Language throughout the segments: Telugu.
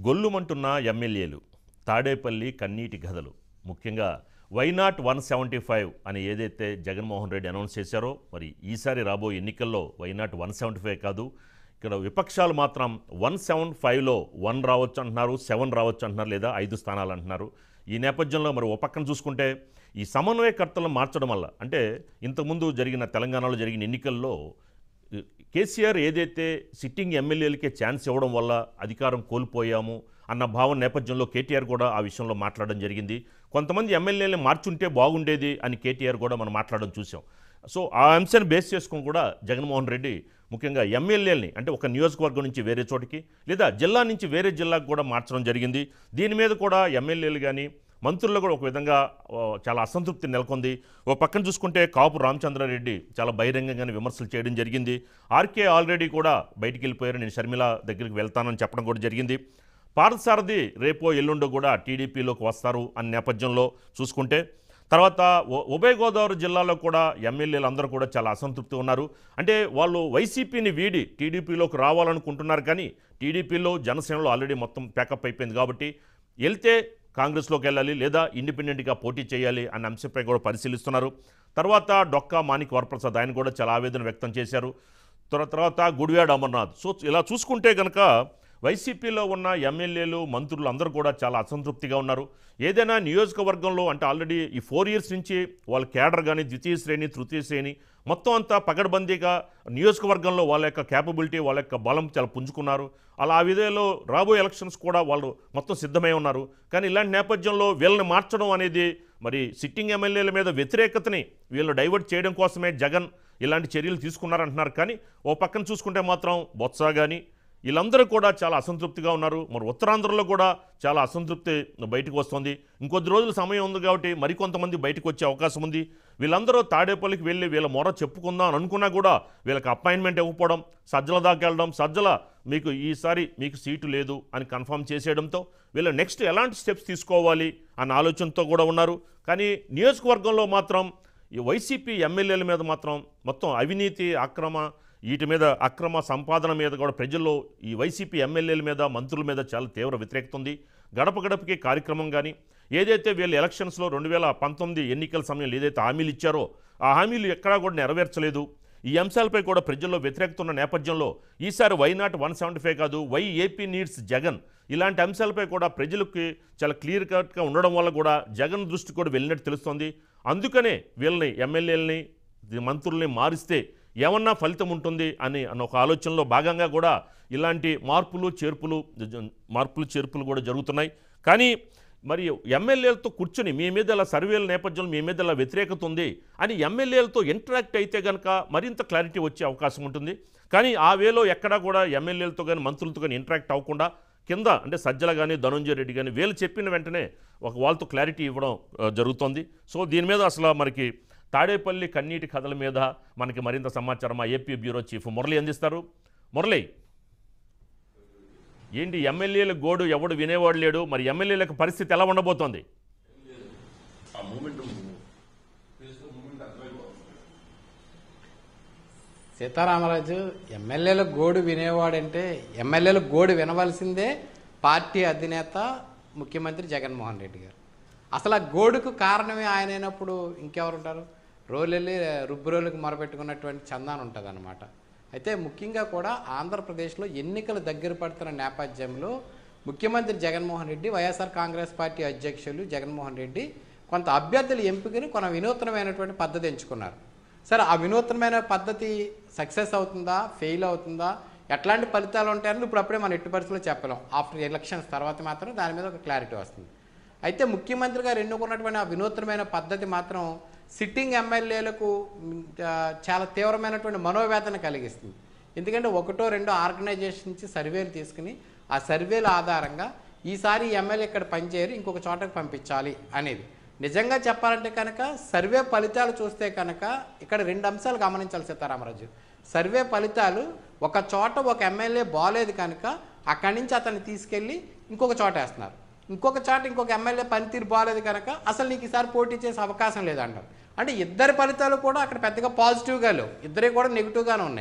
గొల్లుమంటున్న ఎమ్మెల్యేలు తాడేపల్లి కన్నీటి గదలు ముఖ్యంగా వైనాట్ వన్ సెవెంటీ ఫైవ్ అని ఏదైతే జగన్మోహన్ రెడ్డి అనౌన్స్ చేశారో మరి ఈసారి రాబోయే ఎన్నికల్లో వైనాట్ వన్ సెవెంటీ ఫైవ్ కాదు ఇక్కడ విపక్షాలు మాత్రం వన్ సెవెన్ ఫైవ్లో వన్ రావచ్చు అంటున్నారు సెవెన్ రావచ్చు అంటున్నారు లేదా ఐదు స్థానాలు అంటున్నారు ఈ నేపథ్యంలో మరి ఓ పక్కన చూసుకుంటే ఈ సమన్వయకర్తలను మార్చడం వల్ల అంటే ఇంతకుముందు జరిగిన తెలంగాణలో జరిగిన ఎన్నికల్లో కేసీఆర్ ఏదైతే సిట్టింగ్ ఎమ్మెల్యేలకే ఛాన్స్ ఇవ్వడం వల్ల అధికారం కోల్పోయాము అన్న భావన నేపథ్యంలో కేటీఆర్ కూడా ఆ విషయంలో మాట్లాడడం జరిగింది కొంతమంది ఎమ్మెల్యేలను మార్చుంటే బాగుండేది అని కేటీఆర్ కూడా మనం మాట్లాడడం చూసాం సో ఆ అంశాన్ని బేస్ చేసుకుని కూడా జగన్మోహన్ రెడ్డి ముఖ్యంగా ఎమ్మెల్యేలని అంటే ఒక నియోజకవర్గం నుంచి వేరే చోటికి లేదా జిల్లా నుంచి వేరే జిల్లాకు కూడా మార్చడం జరిగింది దీని మీద కూడా ఎమ్మెల్యేలు కానీ మంత్రుల్లో కూడా ఒక విధంగా ఓ, చాలా అసంతృప్తి నెలకొంది ఓ పక్కన చూసుకుంటే కాపు రామచంద్రారెడ్డి చాలా బహిరంగంగానే విమర్శలు చేయడం జరిగింది ఆర్కే ఆల్రెడీ కూడా బయటికి వెళ్ళిపోయారు నేను షర్మిల దగ్గరికి వెళ్తానని చెప్పడం కూడా జరిగింది పార్థసారథి రేపో ఎల్లుండో కూడా టీడీపీలోకి వస్తారు అన్న నేపథ్యంలో చూసుకుంటే తర్వాత ఉ- ఉభయ గోదావరి జిల్లాలో కూడా ఎమ్మెల్యేలు అందరూ కూడా చాలా అసంతృప్తి ఉన్నారు అంటే వాళ్ళు వైసీపీని వీడి టీడీపీలోకి రావాలనుకుంటున్నారు కానీ టీడీపీలో జనసేనలో ఆల్రెడీ మొత్తం ప్యాకప్ అయిపోయింది కాబట్టి వెళ్తే కాంగ్రెస్లోకి వెళ్ళాలి లేదా ఇండిపెండెంట్గా పోటీ చేయాలి అన్న అంశంపై కూడా పరిశీలిస్తున్నారు తర్వాత డొక్కా మాణిక్ వరప్రసాద్ ఆయన కూడా చాలా ఆవేదన వ్యక్తం చేశారు తర్వా- తర్వాత గుడివాడ అమర్నాథ్ సో ఇలా చూసుకుంటే కనుక వైసీపీలో ఉన్న ఎమ్మెల్యేలు మంత్రులు అందరూ కూడా చాలా అసంతృప్తిగా ఉన్నారు ఏదైనా నియోజకవర్గంలో అంటే ఆల్రెడీ ఈ ఫోర్ ఇయర్స్ నుంచి వాళ్ళ కేడర్ కానీ ద్వితీయ శ్రేణి తృతీయ శ్రేణి మొత్తం అంతా పగడబందీగా నియోజకవర్గంలో వాళ్ళ యొక్క క్యాపబిలిటీ వాళ్ళ యొక్క బలం చాలా పుంజుకున్నారు అలా ఆ విధంలో రాబోయే ఎలక్షన్స్ కూడా వాళ్ళు మొత్తం సిద్ధమై ఉన్నారు కానీ ఇలాంటి నేపథ్యంలో వీళ్ళని మార్చడం అనేది మరి సిట్టింగ్ ఎమ్మెల్యేల మీద వ్యతిరేకతని వీళ్ళు డైవర్ట్ చేయడం కోసమే జగన్ ఇలాంటి చర్యలు తీసుకున్నారంటున్నారు కానీ ఓ పక్కన చూసుకుంటే మాత్రం బొత్స కానీ వీళ్ళందరూ కూడా చాలా అసంతృప్తిగా ఉన్నారు మరి ఉత్తరాంధ్రలో కూడా చాలా అసంతృప్తి బయటకు వస్తుంది ఇంకొద్ది రోజుల సమయం ఉంది కాబట్టి మరికొంతమంది బయటకు వచ్చే అవకాశం ఉంది వీళ్ళందరూ తాడేపల్లికి వెళ్ళి వీళ్ళ మొర చెప్పుకుందాం అని అనుకున్నా కూడా వీళ్ళకి అపాయింట్మెంట్ ఇవ్వకపోవడం సజ్జల దాకా వెళ్ళడం సజ్జల మీకు ఈసారి మీకు సీటు లేదు అని కన్ఫర్మ్ చేసేయడంతో వీళ్ళు నెక్స్ట్ ఎలాంటి స్టెప్స్ తీసుకోవాలి అన్న ఆలోచనతో కూడా ఉన్నారు కానీ నియోజకవర్గంలో మాత్రం ఈ వైసీపీ ఎమ్మెల్యేల మీద మాత్రం మొత్తం అవినీతి అక్రమ వీటి మీద అక్రమ సంపాదన మీద కూడా ప్రజల్లో ఈ వైసీపీ ఎమ్మెల్యేల మీద మంత్రుల మీద చాలా తీవ్ర వ్యతిరేకత ఉంది గడప గడపకి కార్యక్రమం కానీ ఏదైతే వీళ్ళు ఎలక్షన్స్లో రెండు వేల పంతొమ్మిది ఎన్నికల సమయంలో ఏదైతే హామీలు ఇచ్చారో ఆ హామీలు ఎక్కడా కూడా నెరవేర్చలేదు ఈ అంశాలపై కూడా ప్రజల్లో వ్యతిరేకత ఉన్న నేపథ్యంలో ఈసారి why not one seventy five కాదు వై ఏపీ నీడ్స్ జగన్ ఇలాంటి అంశాలపై కూడా ప్రజలకి చాలా క్లియర్ కట్గా ఉండడం వల్ల కూడా జగన్ దృష్టి కూడా వెళ్ళినట్టు తెలుస్తోంది అందుకనే వీళ్ళని ఎమ్మెల్యేలని మంత్రుల్ని మారిస్తే ఏమన్నా ఫలితం ఉంటుంది అని అన్న ఒక ఆలోచనలో భాగంగా కూడా ఇలాంటి మార్పులు చేర్పులు జ- మార్పులు చేర్పులు కూడా జరుగుతున్నాయి కానీ మరి ఎమ్మెల్యేలతో కూర్చుని మీ మీద ఇలా సర్వేల నేపథ్యంలో మీ మీద ఇలా వ్యతిరేకత ఉంది అని ఎమ్మెల్యేలతో ఇంటరాక్ట్ అయితే కనుక మరింత క్లారిటీ వచ్చే అవకాశం ఉంటుంది కానీ ఆ వేలో ఎక్కడా కూడా ఎమ్మెల్యేలతో కానీ మంత్రులతో కానీ ఇంటరాక్ట్ అవ్వకుండా కింద అంటే సజ్జల కానీ ధనుంజయ రెడ్డి కానీ వీళ్ళు చెప్పిన వెంటనే ఒక వాళ్ళతో క్లారిటీ ఇవ్వడం ఆ, జరుగుతోంది సో దీని మీద అసలు మనకి తాడేపల్లి కన్నీటి కథల మీద మనకి మరింత సమాచారం మా ఏపీ బ్యూరో చీఫ్ మురళి అందిస్తారు మురళి ఏంటి ఎమ్మెల్యేల గోడు ఎవడు వినేవాడు లేడు మరి ఎమ్మెల్యేలకు పరిస్థితి ఎలా ఉండబోతోంది ఆ మూమెంట్ సీతారామరాజు ఎమ్మెల్యేల గోడు వినేవాడంటే ఎమ్మెల్యేల గోడు వినవలసిందే పార్టీ అధినేత ముఖ్యమంత్రి జగన్మోహన్ రెడ్డి గారు అసలు ఆ గోడుకు కారణమే ఆయన అయినప్పుడు ఇంకెవరు ఉంటారు రోలెళ్ళి రుబ్బురోలకు మొరపెట్టుకున్నటువంటి చందాన్ ఉంటుంది అనమాట అయితే ముఖ్యంగా కూడా ఆంధ్రప్రదేశ్లో ఎన్నికలు దగ్గర పడుతున్న నేపథ్యంలో ముఖ్యమంత్రి జగన్మోహన్ రెడ్డి వైఎస్ఆర్ కాంగ్రెస్ పార్టీ అధ్యక్షులు జగన్మోహన్ రెడ్డి కొంత అభ్యర్థుల ఎంపికని కొన్ని వినూత్నమైనటువంటి పద్ధతి ఎంచుకున్నారు సరే ఆ వినూత్నమైన పద్ధతి సక్సెస్ అవుతుందా ఫెయిల్ అవుతుందా ఎట్లాంటి ఫలితాలు ఉంటాయని ఇప్పుడు అప్పుడే మనం ఎట్టి పరిస్థితుల్లో చెప్పలేం ఆఫ్టర్ ఎలక్షన్స్ తర్వాత మాత్రం దాని మీద ఒక క్లారిటీ వస్తుంది అయితే ముఖ్యమంత్రి గారు ఎన్నుకున్నటువంటి ఆ వినూత్నమైన పద్ధతి మాత్రం సిట్టింగ్ ఎమ్మెల్యేలకు మ్, ఆ, చాలా తీవ్రమైనటువంటి మనోవేదన కలిగిస్తుంది ఎందుకంటే ఒకటో రెండో ఆర్గనైజేషన్ నుంచి సర్వేలు తీసుకుని ఆ సర్వేల ఆధారంగా ఈసారి ఈ ఎమ్మెల్యే ఇక్కడ పనిచేయరు ఇంకొక చోటకు పంపించాలి అనేది నిజంగా చెప్పాలంటే కనుక సర్వే ఫలితాలు చూస్తే కనుక ఇక్కడ రెండు అంశాలు గమనించాలి సీతారామరాజు సర్వే ఫలితాలు ఒక చోట ఒక ఎమ్మెల్యే బాగాలేదు కనుక అక్కడి నుంచి అతన్ని తీసుకెళ్ళి ఇంకొక చోట వేస్తున్నారు ఇంకొక చోట ఇంకొక ఎమ్మెల్యే పనితీరు బాగాలేదు కనుక అసలు నీకు ఈసారి పోటీ చేసే అవకాశం లేదంటారు అంటే ఇద్దరి ఫలితాలు కూడా అక్కడ పెద్దగా పాజిటివ్గా లేవు ఇద్దరే కూడా నెగిటివ్గానే ఉన్నాయి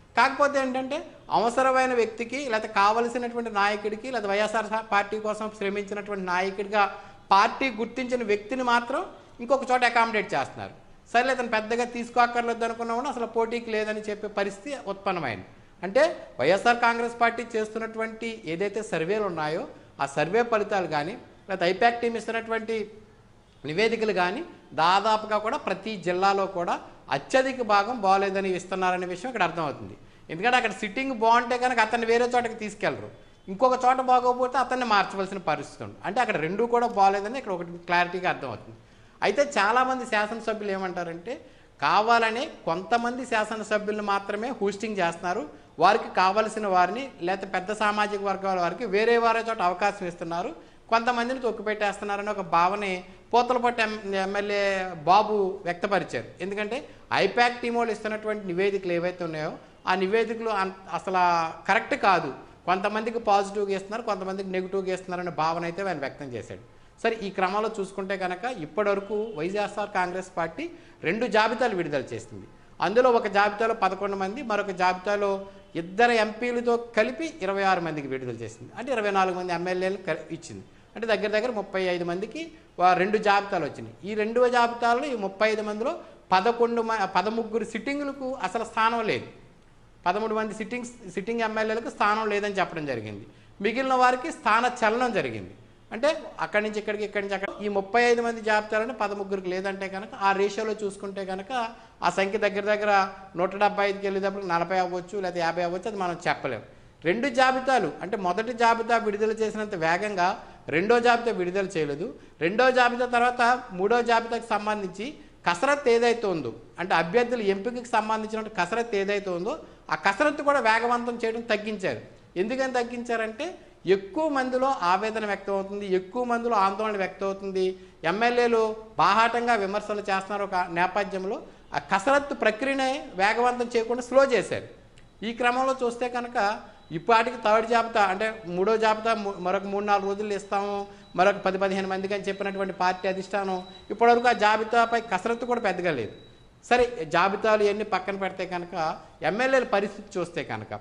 కాకపోతే ఏంటంటే అవసరమైన వ్యక్తికి లేకపోతే కావలసినటువంటి నాయకుడికి లేదా వైఎస్ఆర్ పార్టీ కోసం శ్రమించినటువంటి నాయకుడిగా పార్టీ గుర్తించిన వ్యక్తిని మాత్రం ఇంకొక చోట అకామిడేట్ చేస్తున్నారు సరే అతను పెద్దగా తీసుకోక్కర్లేదు అనుకున్నా కూడా అసలు పోటీకి లేదని చెప్పే పరిస్థితి ఉత్పన్నమైంది అంటే వైఎస్ఆర్ కాంగ్రెస్ పార్టీ చేస్తున్నటువంటి ఏదైతే సర్వేలు ఉన్నాయో ఆ సర్వే ఫలితాలు కానీ లేకపోతే ఐపాక్ టీం ఇస్తున్నటువంటి నివేదికలు కానీ దాదాపుగా కూడా ప్రతి జిల్లాలో కూడా అత్యధిక భాగం బాగోలేదని ఇస్తున్నారనే విషయం ఇక్కడ అర్థమవుతుంది ఎందుకంటే అక్కడ సిట్టింగ్ బాగుంటే కనుక అతన్ని వేరే చోటకి తీసుకెళ్లరు ఇంకొక చోట బాగోకపోతే అతన్ని మార్చవలసిన పరిస్థితి ఉంది అంటే అక్కడ రెండూ కూడా బాగోలేదని ఇక్కడ ఒకటి క్లారిటీగా అర్థమవుతుంది అయితే చాలామంది శాసనసభ్యులు ఏమంటారంటే కావాలని కొంతమంది శాసనసభ్యులను మాత్రమే హోస్టింగ్ చేస్తున్నారు వారికి కావలసిన వారిని లేకపోతే పెద్ద సామాజిక వర్గాల వారికి వేరే వారే చోట అవకాశం ఇస్తున్నారు కొంతమందిని తొక్కిపెట్టేస్తున్నారని ఒక భావనే పోతలపట్టు ఎం ఎమ్మెల్యే బాబు వ్యక్తపరిచారు ఎందుకంటే ఐపాక్ టీం వాళ్ళు ఇస్తున్నటువంటి నివేదికలు ఏవైతే ఉన్నాయో ఆ నివేదికలు అన్- అసలు కరెక్ట్ కాదు కొంతమందికి పాజిటివ్గా ఇస్తున్నారు కొంతమందికి నెగిటివ్గా ఇస్తున్నారనే భావన అయితే ఆయన వ్యక్తం చేశాడు సరే ఈ క్రమంలో చూసుకుంటే కనుక ఇప్పటివరకు వైఎస్ఆర్ కాంగ్రెస్ పార్టీ రెండు జాబితాలు విడుదల చేసింది అందులో ఒక జాబితాలో పదకొండు మంది మరొక జాబితాలో ఇద్దరు ఎంపీలతో కలిపి ఇరవై ఆరు మందికి విడుదల చేసింది అంటే ఇరవై నాలుగు మంది ఎమ్మెల్యేలు కలి- ఇచ్చింది అంటే దగ్గర దగ్గర ముప్పై ఐదు మందికి వా- రెండు జాబితాలు వచ్చినాయి ఈ రెండవ జాబితాలో ఈ ముప్పై ఐదు మందిలో పదకొండు మ పదముగ్గురు సిట్టింగులకు అసలు స్థానం లేదు పదమూడు మంది సిట్టింగ్ సిట్టింగ్ ఎమ్మెల్యేలకు స్థానం లేదని చెప్పడం జరిగింది మిగిలిన వారికి స్థాన చలనం జరిగింది అంటే అక్కడి నుంచి ఇక్కడికి ఇక్కడి నుంచి అక్కడ ఈ ముప్పై ఐదు మంది జాబితాలను పదముగ్గురికి లేదంటే కనుక ఆ రేషియోలో చూసుకుంటే కనుక ఆ సంఖ్య దగ్గర దగ్గర నూట డెబ్బై ఐదుకి వెళ్ళేటప్పుడు నలభై అవ్వచ్చు లేదా యాభై అవ్వచ్చు అది మనం చెప్పలేము రెండు జాబితాలు అంటే మొదటి జాబితా విడుదల చేసినంత వేగంగా రెండో జాబితా విడుదల చేయలేదు రెండో జాబితా తర్వాత మూడో జాబితాకి సంబంధించి కసరత్తు ఏదైతే ఉందో అంటే అభ్యర్థుల ఎంపికకి సంబంధించిన కసరత్తు ఏదైతే ఉందో ఆ కసరత్తు కూడా వేగవంతం చేయడం తగ్గించారు ఎందుకని తగ్గించారంటే ఎక్కువ మందిలో ఆవేదన వ్యక్తం అవుతుంది ఎక్కువ మందిలో ఆందోళన వ్యక్తం అవుతుంది ఎమ్మెల్యేలు బాహాటంగా విమర్శలు చేస్తున్నారు ఒక నేపథ్యంలో ఆ కసరత్తు ప్రక్రియనే వేగవంతం చేయకుండా స్లో చేశారు ఈ క్రమంలో చూస్తే కనుక ఇప్పటికి థర్డ్ జాబితా అంటే మూడో జాబితా ము- మరొక మూడు నాలుగు రోజులు ఇస్తాము మరొక పది పదిహేను మందికి అని చెప్పినటువంటి పార్టీ అధిష్టానం ఇప్పటివరకు ఆ జాబితాపై కసరత్తు కూడా పెద్దగా లేదు సరే జాబితాలు ఇవన్నీ పక్కన పెడితే కనుక ఎమ్మెల్యేల పరిస్థితి చూస్తే కనుక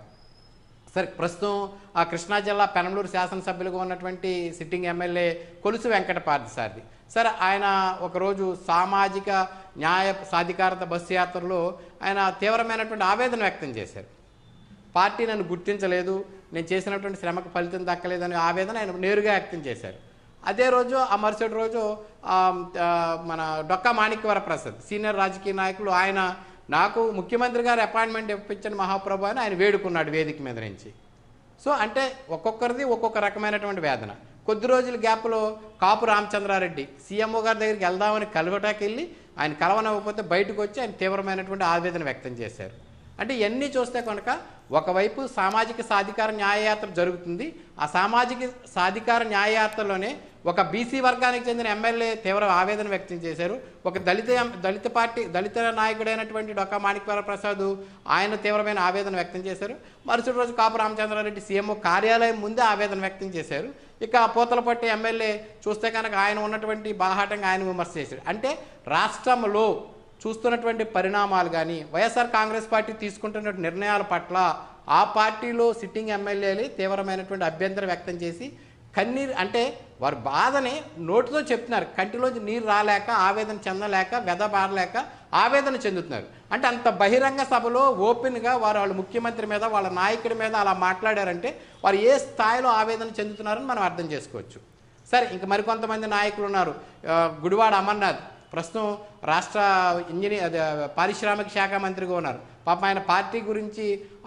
సరే ప్రస్తుతం ఆ కృష్ణా జిల్లా పెనమలూరు శాసనసభ్యులుగా ఉన్నటువంటి సిట్టింగ్ ఎమ్మెల్యే కొలుసు వెంకట పార్థసారథి సరే ఆయన ఒకరోజు సామాజిక న్యాయ సాధికారత బస్సు యాత్రలో ఆయన తీవ్రమైనటువంటి ఆవేదన వ్యక్తం చేశారు పార్టీ నన్ను గుర్తించలేదు నేను చేసినటువంటి శ్రమకు ఫలితం దక్కలేదనే ఆవేదన ఆయన నేరుగా వ్యక్తం చేశారు అదే రోజు ఆ మరుసటి రోజు ఆ, ఆ, మన డొక్కా మాణిక్యవర ప్రసాద్ సీనియర్ రాజకీయ నాయకులు ఆయన నాకు ముఖ్యమంత్రి గారు అపాయింట్మెంట్ ఇప్పించిన మహాప్రభు అని ఆయన వేడుకున్నాడు వేదిక మీద నుంచి సో అంటే ఒక్కొక్కరిది ఒక్కొక్క రకమైనటువంటి వేదన కొద్ది రోజుల గ్యాప్లో కాపు రామచంద్రారెడ్డి సీఎంఓ గారి దగ్గరికి వెళ్దామని కలవటానికి వెళ్ళి ఆయన కలవనవ్వకపోతే బయటకు వచ్చి ఆయన తీవ్రమైనటువంటి ఆవేదన వ్యక్తం చేశారు అంటే ఇవన్నీ చూస్తే కనుక ఒకవైపు సామాజిక సాధికార న్యాయయాత్ర జరుగుతుంది ఆ సామాజిక సాధికార న్యాయయాత్రలోనే ఒక బీసీ వర్గానికి చెందిన ఎమ్మెల్యే తీవ్ర ఆవేదన వ్యక్తం చేశారు ఒక దళిత ఎం- దళిత పార్టీ దళిత నాయకుడైనటువంటి డొక్కా మాణిక్యవర ప్రసాద్ ఆయన తీవ్రమైన ఆవేదన వ్యక్తం చేశారు మరుసటి రోజు కాపు రామచంద్రారెడ్డి సీఎంఓ కార్యాలయం ముందే ఆవేదన వ్యక్తం చేశారు ఇక పూతలపట్టి ఎమ్మెల్యే చూస్తే కనుక ఆయన ఉన్నటువంటి బాహాటంగా ఆయన విమర్శ చేశారు అంటే రాష్ట్రంలో చూస్తున్నటువంటి పరిణామాలు కానీ వైఎస్ఆర్ కాంగ్రెస్ పార్టీ తీసుకుంటున్న నిర్ణయాల పట్ల ఆ పార్టీలో సిట్టింగ్ ఎమ్మెల్యేలు తీవ్రమైనటువంటి అభ్యంతరం వ్యక్తం చేసి కన్నీరు అంటే వారి బాధని నోటితో చెప్తున్నారు కంటిలోంచి నీరు రాలేక ఆవేదన చెందలేక వెదబారలేక ఆవేదన చెందుతున్నారు అంటే అంత బహిరంగ సభలో ఓపెన్గా వారు వాళ్ళ ముఖ్యమంత్రి మీద వాళ్ళ నాయకుడి మీద అలా మాట్లాడారంటే వారు ఏ స్థాయిలో ఆవేదన చెందుతున్నారని మనం అర్థం చేసుకోవచ్చు సరే ఇంక మరికొంతమంది నాయకులు ఉన్నారు ఆ, గుడివాడ అమర్నాథ్ ప్రస్తుతం రాష్ట్ర ఇంజనీర్ అదే, పారిశ్రామిక శాఖ మంత్రిగా ఉన్నారు పాప ఆయన పార్టీ గురించి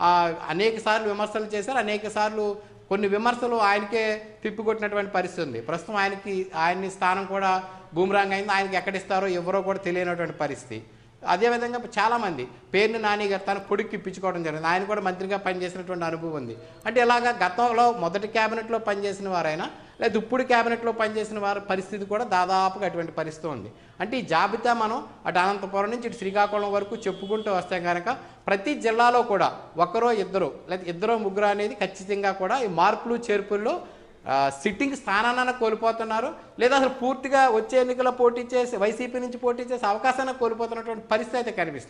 అనేక సార్లు విమర్శలు చేశారు అనేక సార్లు కొన్ని విమర్శలు ఆయనకే తిప్పికొట్టినటువంటి పరిస్థితి ఉంది ప్రస్తుతం ఆయనకి ఆయన్ని స్థానం కూడా బూమరాంగ్ అయింది ఆయనకి ఎక్కడిస్తారో ఎవరో కూడా తెలియనటువంటి పరిస్థితి అదేవిధంగా చాలామంది పేరుని నాని గారు తన కొడుకు ఇప్పించుకోవడం జరిగింది ఆయన కూడా మంత్రిగా పనిచేసినటువంటి అనుభవం ఉంది అంటే ఇలాగా గతంలో మొదటి క్యాబినెట్లో పనిచేసిన వారైనా లేదా ఇప్పుడు క్యాబినెట్లో పనిచేసిన వారి పరిస్థితి కూడా దాదాపుగా అటువంటి పరిస్థితి ఉంది అంటే ఈ జాబితా మనం అటు అనంతపురం నుంచి ఇటు శ్రీకాకుళం వరకు చెప్పుకుంటూ వస్తే కనుక ప్రతి జిల్లాలో కూడా ఒకరో ఇద్దరు లేదా ఇద్దరో ముగ్గురు అనేది ఖచ్చితంగా కూడా ఈ మార్పులు చేర్పుల్లో ఆ, సిట్టింగ్ స్థానాన్ని కోల్పోతున్నారు లేదా అసలు పూర్తిగా వచ్చే ఎన్నికల్లో పోటీ చేసి వైసీపీ నుంచి పోటీ చేసే అవకాశాన్ని కోల్పోతున్నటువంటి పరిస్థితి అయితే కనిపిస్తుంది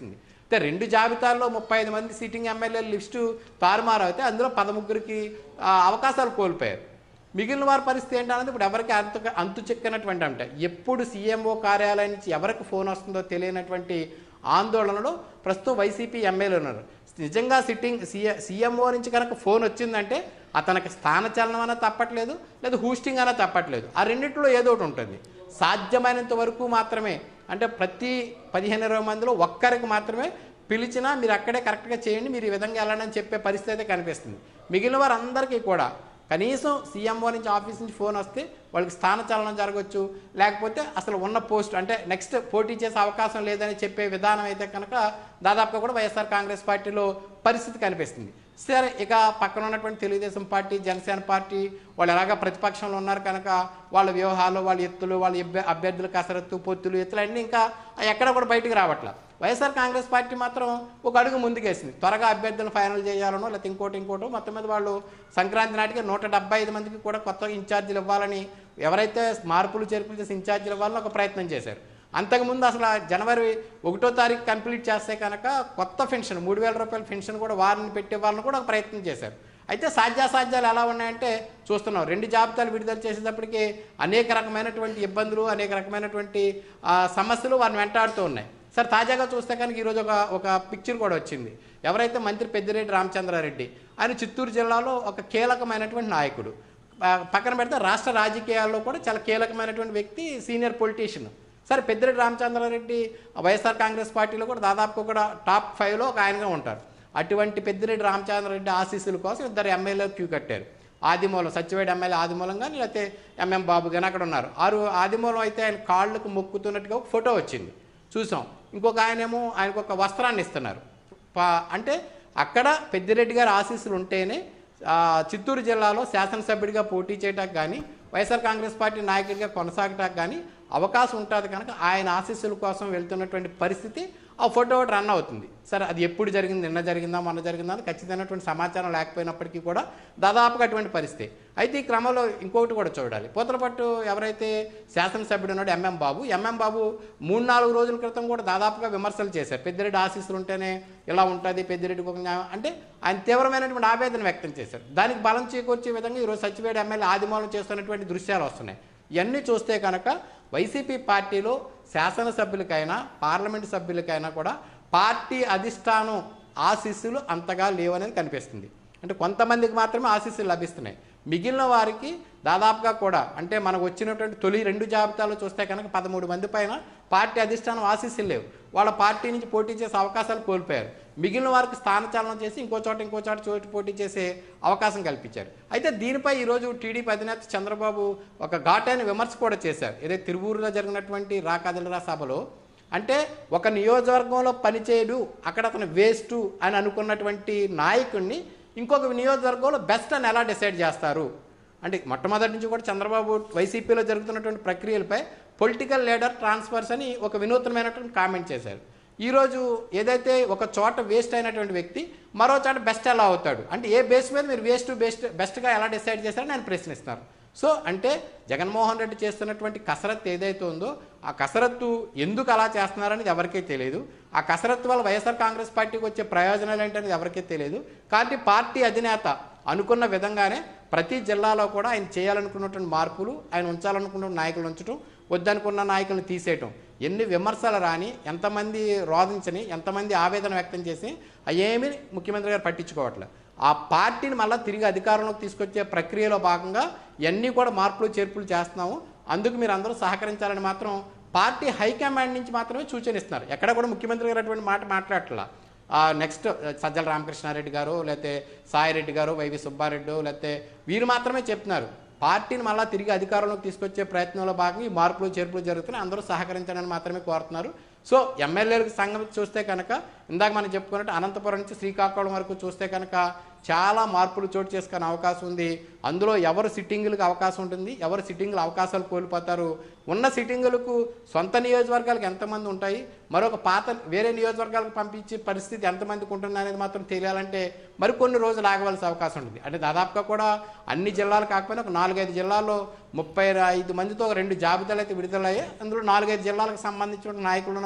అయితే రెండు జాబితాల్లో ముప్పై ఐదు మంది సిట్టింగ్ ఎమ్మెల్యేల లిస్టు తారుమారు అయితే అందులో పదముగ్గురికి ఆ, అవకాశాలు కోల్పోయారు మిగిలిన వారి పరిస్థితి ఏంటన్నది ఇప్పుడు ఎవరికి అంతు అంతు చిక్కనటువంటి అంటే ఎప్పుడు సీఎంఓ కార్యాలయం నుంచి ఎవరికి ఫోన్ వస్తుందో తెలియనటువంటి ఆందోళనలో ప్రస్తుతం వైసీపీ ఎమ్మెల్యేలు ఉన్నారు నిజంగా సిట్టింగ్ సీఎ సీఎంఓ నుంచి కనుక ఫోన్ వచ్చిందంటే అతనికి స్థానచలనం అన్నా తప్పట్లేదు లేదా హూస్టింగ్ అన్నా తప్పట్లేదు ఆ రెండింటిలో ఏదో ఒకటి ఉంటుంది సాధ్యమైనంత వరకు మాత్రమే అంటే ప్రతి పదిహేను ఇరవై మందిలో ఒక్కరికి మాత్రమే పిలిచినా మీరు అక్కడే కరెక్ట్గా చేయండి మీరు ఈ విధంగా వెళ్ళండి అని చెప్పే పరిస్థితి అయితే కనిపిస్తుంది మిగిలిన వారందరికీ కూడా కనీసం సీఎంఓ నుంచి ఆఫీస్ నుంచి ఫోన్ వస్తే వాళ్ళకి స్థానచలనం జరగవచ్చు లేకపోతే అసలు ఉన్న పోస్ట్ అంటే నెక్స్ట్ పోటీ చేసే అవకాశం లేదని చెప్పే విధానం అయితే కనుక దాదాపుగా కూడా వైఎస్ఆర్ కాంగ్రెస్ పార్టీలో పరిస్థితి కనిపిస్తుంది సరే ఇక పక్కన ఉన్నటువంటి తెలుగుదేశం పార్టీ జనసేన పార్టీ వాళ్ళు ఎలాగ ప్రతిపక్షంలో ఉన్నారు కనుక వాళ్ళ వ్యూహాలు వాళ్ళ ఎత్తులు వాళ్ళ అభ్య- అభ్యర్థుల కసరత్తు పొత్తులు ఎత్తులు అన్నీ ఇంకా ఎక్కడ కూడా బయటికి రావట్లా వైఎస్ఆర్ కాంగ్రెస్ పార్టీ మాత్రం ఒక అడుగు ముందుకేసింది త్వరగా అభ్యర్థులను ఫైనల్ చేయాలనో లేకపోతే ఇంకోటి ఇంకోటో మొత్తం మీద వాళ్ళు సంక్రాంతి నాటికి నూట డెబ్బై ఐదు మందికి కూడా కొత్త ఇన్ఛార్జీలు ఇవ్వాలని ఎవరైతే మార్పులు చేర్పులు చేసి ఇన్ఛార్జీలు ఇవ్వాలని ఒక ప్రయత్నం చేశారు అంతకుముందు అసలు ఆ జనవరి ఒకటో తారీఖు కంప్లీట్ చేస్తే కనుక కొత్త పెన్షన్ మూడు వేల రూపాయల పెన్షన్ కూడా వారిని పెట్టే వాళ్ళని కూడా ఒక ప్రయత్నం చేశారు అయితే సాధ్యాసాధ్యాలు ఎలా ఉన్నాయంటే చూస్తున్నాం రెండు జాబితాలు విడుదల చేసేటప్పటికి అనేక రకమైనటువంటి ఇబ్బందులు అనేక రకమైనటువంటి ఆ, సమస్యలు వారిని వెంటాడుతూ ఉన్నాయి సార్ తాజాగా చూస్తే కనుక ఈరోజు ఒక ఒక పిక్చర్ కూడా వచ్చింది ఎవరైతే మంత్రి పెద్దిరెడ్డి రామచంద్రారెడ్డి ఆయన చిత్తూరు జిల్లాలో ఒక కీలకమైనటువంటి నాయకుడు ఆ, పక్కన పెడితే రాష్ట్ర రాజకీయాల్లో కూడా చాలా కీలకమైనటువంటి వ్యక్తి సీనియర్ పొలిటీషియన్ సరే పెద్దిరెడ్డి రామచంద్రారెడ్డి వైఎస్ఆర్ కాంగ్రెస్ పార్టీలో కూడా దాదాపు కూడా టాప్ ఫైవ్లో ఒక ఆయనగా ఉంటారు అటువంటి పెద్దిరెడ్డి రామచంద్రారెడ్డి ఆశీస్సుల కోసం ఇద్దరు ఎమ్మెల్యేలు క్యూ కట్టారు ఆదిమూలం సత్యవేడి ఎమ్మెల్యే ఆదిమూలం కానీ లేకపోతే ఎంఎం బాబు కానీ అక్కడ ఉన్నారు ఆరు ఆదిమూలం అయితే ఆయన కాళ్ళకు మొక్కుతున్నట్టుగా ఒక ఫోటో వచ్చింది చూసాం ఇంకొక ఆయనేమో ఆయనకు ఒక వస్త్రాన్ని ఇస్తున్నారు పా- అంటే అక్కడ పెద్దిరెడ్డి గారి ఆశీస్సులు ఉంటేనే ఆ, చిత్తూరు జిల్లాలో శాసనసభ్యుడిగా పోటీ చేయడానికి కానీ వైఎస్ఆర్ కాంగ్రెస్ పార్టీ నాయకుడిగా కొనసాగటానికి కానీ అవకాశం ఉంటుంది కనుక ఆయన ఆశీస్సుల కోసం వెళ్తున్నటువంటి పరిస్థితి ఆ ఫోటో ఒకటి రన్ అవుతుంది సరే అది ఎప్పుడు జరిగింది నిన్న జరిగిందా మొన్న జరిగిందా అని ఖచ్చితమైనటువంటి సమాచారం లేకపోయినప్పటికీ కూడా దాదాపుగా అటువంటి పరిస్థితి అయితే ఈ క్రమంలో ఇంకొకటి కూడా చూడాలి పూతలపట్టు ఎవరైతే శాసనసభ్యుడు ఉన్నాడో ఎంఎం బాబు ఎంఎం బాబు మూడు నాలుగు రోజుల క్రితం కూడా దాదాపుగా విమర్శలు చేశారు పెద్దిరెడ్డి ఆశీస్సులు ఉంటేనే ఇలా ఉంటుంది పెద్దిరెడ్డికి ఒక న్యాయం అంటే ఆయన తీవ్రమైనటువంటి ఆవేదన వ్యక్తం చేశారు దానికి బలం చేకూర్చే విధంగా ఈరోజు సచివేడి ఎమ్మెల్యే ఆదిమూలం చేస్తున్నటువంటి దృశ్యాలు వస్తున్నాయి ఇవన్నీ చూస్తే కనుక వైసీపీ పార్టీలో శాసనసభ్యులకైనా పార్లమెంటు సభ్యులకైనా కూడా పార్టీ అధిష్టానం ఆశీస్సులు అంతగా లేవనేది కనిపిస్తుంది అంటే కొంతమందికి మాత్రమే ఆశీస్సులు లభిస్తున్నాయి మిగిలిన వారికి దాదాపుగా కూడా అంటే మనకు వచ్చినటువంటి తొలి రెండు జాబితాలు చూస్తే కనుక పదమూడు మంది పైన పార్టీ అధిష్టానం ఆశీస్సులు లేవు వాళ్ళ పార్టీ నుంచి పోటీ చేసే అవకాశాలు కోల్పోయారు మిగిలిన వారికి స్థానచలనం చేసి ఇంకో చోట ఇంకో చోట చోటు పోటీ చేసే అవకాశం కల్పించారు అయితే దీనిపై ఈరోజు టీడీపీ అధినేత చంద్రబాబు ఒక ఘాటైన విమర్శ కూడా చేశారు ఏదైతే తిరువూరులో జరిగినటువంటి రాకాదలరా సభలో అంటే ఒక నియోజకవర్గంలో పనిచేయడు అక్కడ అతను వేస్ట్ అని అనుకున్నటువంటి నాయకుడిని ఇంకొక నియోజకవర్గంలో బెస్ట్ అని ఎలా డిసైడ్ చేస్తారు అంటే మొట్టమొదటి నుంచి కూడా చంద్రబాబు వైసీపీలో జరుగుతున్నటువంటి ప్రక్రియలపై పొలిటికల్ లీడర్ ట్రాన్స్ఫర్స్ అని ఒక వినూత్నమైనటువంటి కామెంట్ చేశారు ఈరోజు ఏదైతే ఒక చోట వేస్ట్ అయినటువంటి వ్యక్తి మరో చోట బెస్ట్ ఎలా అవుతాడు అంటే ఏ బేస్ మీద మీరు వేస్ట్ బెస్ట్ బెస్ట్గా ఎలా డిసైడ్ చేస్తారని నేను ప్రశ్నిస్తున్నారు సో అంటే జగన్మోహన్ రెడ్డి చేస్తున్నటువంటి కసరత్తు ఏదైతే ఉందో ఆ కసరత్తు ఎందుకు అలా చేస్తున్నారనేది ఎవరికీ తెలియదు ఆ కసరత్తు వల్ల వైఎస్ఆర్ కాంగ్రెస్ పార్టీకి వచ్చే ప్రయోజనాలు ఏంటనేది ఎవరికీ తెలియదు కాబట్టి పార్టీ అధినేత అనుకున్న విధంగానే ప్రతి జిల్లాలో కూడా ఆయన చేయాలనుకున్నటువంటి మార్పులు ఆయన ఉంచాలనుకున్న నాయకులు ఉంచడం వద్దనుకున్న నాయకులను తీసేయటం ఎన్ని విమర్శలు రాని ఎంతమంది రోధించని ఎంతమంది ఆవేదన వ్యక్తం చేసి అయ్యేమీ ముఖ్యమంత్రి గారు పట్టించుకోవట్లేదు ఆ పార్టీని మళ్ళీ తిరిగి అధికారంలోకి తీసుకొచ్చే ప్రక్రియలో భాగంగా ఇవన్నీ కూడా మార్పులు చేర్పులు చేస్తున్నాము అందుకు మీరు అందరూ సహకరించాలని మాత్రం పార్టీ హైకమాండ్ నుంచి మాత్రమే సూచన ఇస్తున్నారు ఎక్కడ కూడా ముఖ్యమంత్రి గారు అటువంటి మాట మాట్లాడట్లా నెక్స్ట్ సజ్జల రామకృష్ణారెడ్డి గారు లేకపోతే సాయిరెడ్డి గారు వైవి సుబ్బారెడ్డి లేకపోతే వీరు మాత్రమే చెప్తున్నారు పార్టీని మళ్ళీ తిరిగి అధికారంలోకి తీసుకొచ్చే ప్రయత్నంలో భాగంగా ఈ మార్పులు చేర్పులు జరుగుతున్నాయి అందరూ సహకరించాలని మాత్రమే కోరుతున్నారు సో ఎమ్మెల్యేలకు సంఘం చూస్తే కనుక ఇందాక మనం చెప్పుకున్నట్టు అనంతపురం నుంచి శ్రీకాకుళం వరకు చూస్తే కనుక చాలా మార్పులు చోటు చేసుకునే అవకాశం ఉంది అందులో ఎవరు సిట్టింగులకు అవకాశం ఉంటుంది ఎవరు సిట్టింగులు అవకాశాలు కోల్పోతారు ఉన్న సిట్టింగులకు సొంత నియోజకవర్గాలకు ఎంతమంది ఉంటాయి మరొక పాత వేరే నియోజకవర్గాలకు పంపించే పరిస్థితి ఎంతమందికి ఉంటుంది అనేది మాత్రం తెలియాలంటే మరికొన్ని రోజులు ఆగవలసిన అవకాశం ఉంటుంది అంటే దాదాపుగా కూడా అన్ని జిల్లాలు కాకపోయినా ఒక నాలుగైదు జిల్లాల్లో ముప్పై ఐదు మందితో ఒక రెండు జాబితాలు అయితే విడుదలయ్యాయి అందులో నాలుగైదు జిల్లాలకు సంబంధించిన నాయకులు ఉన్నారు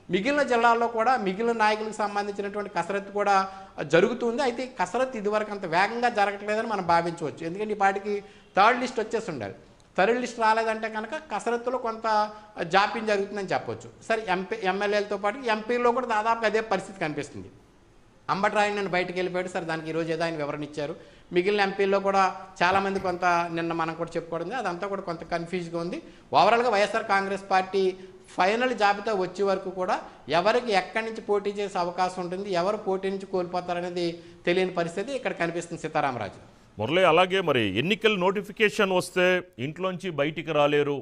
మిగిలిన జిల్లాల్లో కూడా మిగిలిన నాయకులకు సంబంధించినటువంటి కసరత్తు కూడా జరుగుతుంది అయితే ఈ కసరత్తు ఇదివరకు అంత వేగంగా జరగట్లేదని మనం భావించవచ్చు ఎందుకంటే ఈ పాటికి థర్డ్ లిస్ట్ వచ్చేసి ఉండాలి థర్డ్ లిస్ట్ రాలేదంటే కనుక కసరత్తులో కొంత జాప్యం జరుగుతుందని చెప్పొచ్చు సరే ఎంపీ ఎమ్మెల్యేలతో పాటు ఎంపీలో కూడా దాదాపు అదే పరిస్థితి కనిపిస్తుంది అంబట్రాయన్ నేను బయటకు వెళ్ళిపోయాడు సరే దానికి ఈరోజు ఏదో ఆయన వివరణ ఇచ్చారు మిగిలిన ఎంపీల్లో కూడా చాలామంది కొంత నిన్న మనం కూడా చెప్పుకోవడం జరిగింది. అదంతా కూడా కొంత కన్ఫ్యూజ్గా ఉంది ఓవరాల్గా వైఎస్ఆర్ కాంగ్రెస్ పార్టీ ఫైనల్ జాబితా వచ్చే వరకు కూడా ఎవరికి ఎక్కడి నుంచి పోటీ చేసే అవకాశం ఉంటుంది ఎవరు పోటీ నుంచి కోల్పోతారనేది తెలియని పరిస్థితి ఇక్కడ కనిపిస్తుంది సీతారామరాజు మురళి అలాగే మరి ఎన్నికల నోటిఫికేషన్ వస్తే ఇంట్లోంచి బయటికి రాలేరు